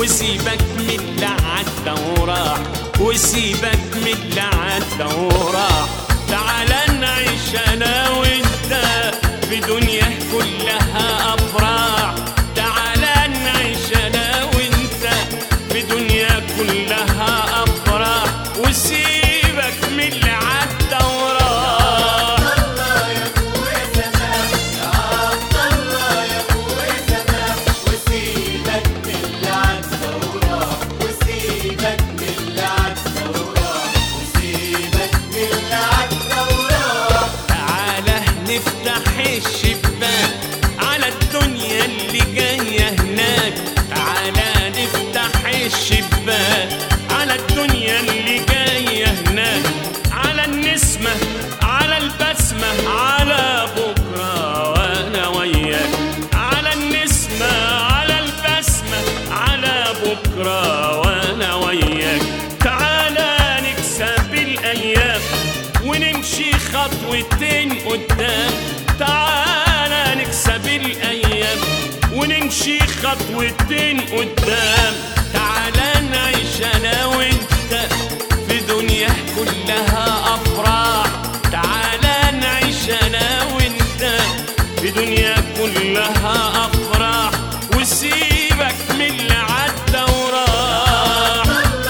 وسيبك من اللي عدى وراح وسيبك من اللي عدى وراح تعال نعيش انا وانت في دنيا كلها افراح تعال نعيش انا وانت في دنيا كلها افراح وسيبك من اللي عدى وراح تعالى نفتح الشباك على الدنيا اللي جاية هناك تعالى نفتح الشباك على الدنيا اللي جاية هناك على النسمة على البسمة على بكرة وأنا وياك على النسمة على البسمة على بكرة وأنا وياك تعالى نكسب الأيام ونمشي خطوتين قدام تعالى نكسب الأيام ونمشي خطوتين قدام تعالى نعيش أنا وأنت في دنيا كلها أفراح تعالى نعيش أنا وأنت في دنيا كلها أفراح وسيبك من اللي عدى وراح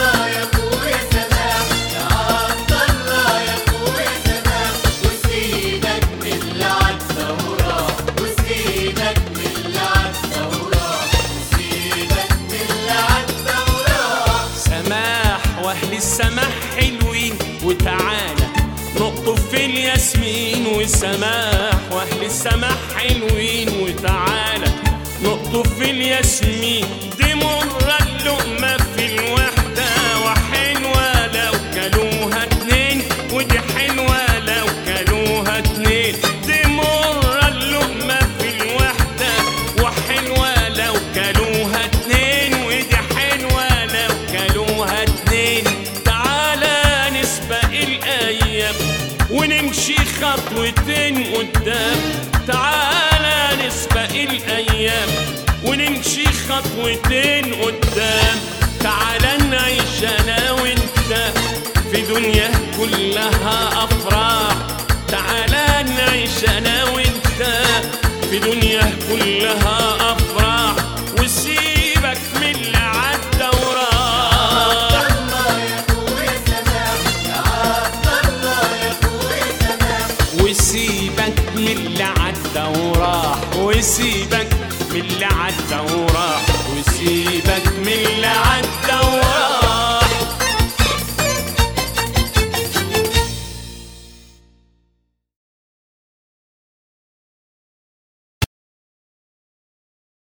سماح واهل السماح حلوين وتعالى نقطف في الياسمين وسماح واهل السماح حلوين وتعالى نقطف في الياسمين دي مرة اللقمة في الوحدة وحلوة لو كلوها اتنين ودي حلوة لو كلوها اتنين دي مرة اللقمة في الوحدة وحلوة لو كلوها اتنين ودي حلوة لو كلوها اتنين تعالى نسبق الأيام ونمشي خطوتين قدام تعالى نسبق الأيام ونمشي خطوتين قدام تعالى نعيش أنا وأنت في دنيا كلها أفراح تعالى نعيش أنا وأنت في دنيا كلها أفراح وسيبك من اللي عدى وراح وسيبك من اللي عدى وراح وسيبك من اللي عدى